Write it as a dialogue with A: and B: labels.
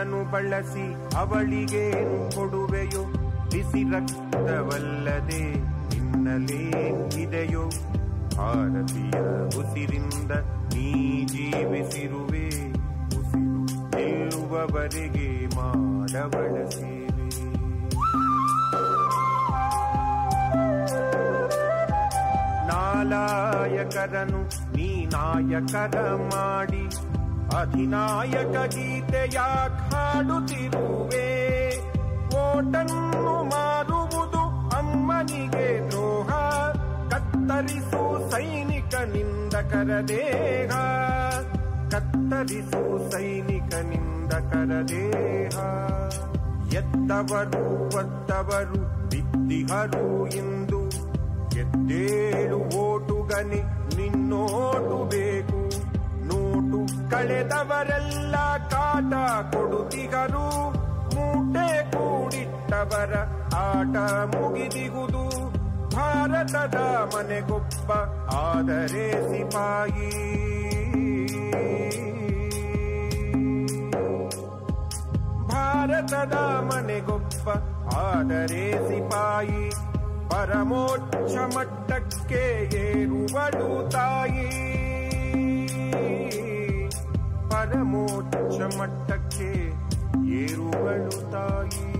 A: ರಕ್ತವನ್ನು ಬಳಸಿ ಅವಳಿಗೇನು ಕೊಡುವೆಯೋ ಬಿಸಿ ರಕ್ತವಲ್ಲದೆ ನಿನ್ನಲೇ ಇದೆಯೋ ಭಾರತೀಯ ಉಸಿರಿಂದ ನೀ ಜೀವಿಸಿರುವೆ ಉಸಿರು ನಿಲ್ಲುವವರೆಗೆ ಮಾಡಬಳ ಸೇವೆ ನಾಲಾಯಕರನು ನೀ ನಾಯಕರ ಮಾಡಿ ಅಧಿನಾಯಕ ಗೀತೆಯ ಹಾಡುತ್ತಿರುವೆ ಓಟನ್ನು ಮಾರುವುದು ಅಮ್ಮನಿಗೆ ದ್ರೋಹ ಕತ್ತರಿಸು ಸೈನಿಕನಿಂದ ಕರದೇಹ ಕತ್ತರಿಸು ಸೈನಿಕನಿಂದ ಕರದೇಹ ಎದ್ದವರು ಒದ್ದವರು ಬಿದ್ದಿಹರು ಎಂದು ಎದ್ದೇಳು ಓಟುಗನೆ ನಿನ್ನೋಟು ಬೇಕು ನೋಟು ಕಳೆದವರೆಲ್ಲ ಕಾಟ ಕೊಡುತ್ತಿಗರು ಮೂಟೆ ಕೂಡಿಟ್ಟವರ ಆಟ ಮುಗಿದಿಗುದು ಭಾರತದ ಮನೆಗೊಬ್ಬ ಆದರೆ ಸಿಪಾಯಿ ಭಾರತದ ಮನೆಗೊಬ್ಬ ಆದರೆ ಸಿಪಾಯಿ ಪರಮೋಚ್ಚ ಮಟ್ಟಕ್ಕೆ ಏರುವಳು ತಾಯಿ ಪರಮೋಚ್ಚ ಮಟ್ಟಕ್ಕೆ ಏರುವಳು ತಾಯಿ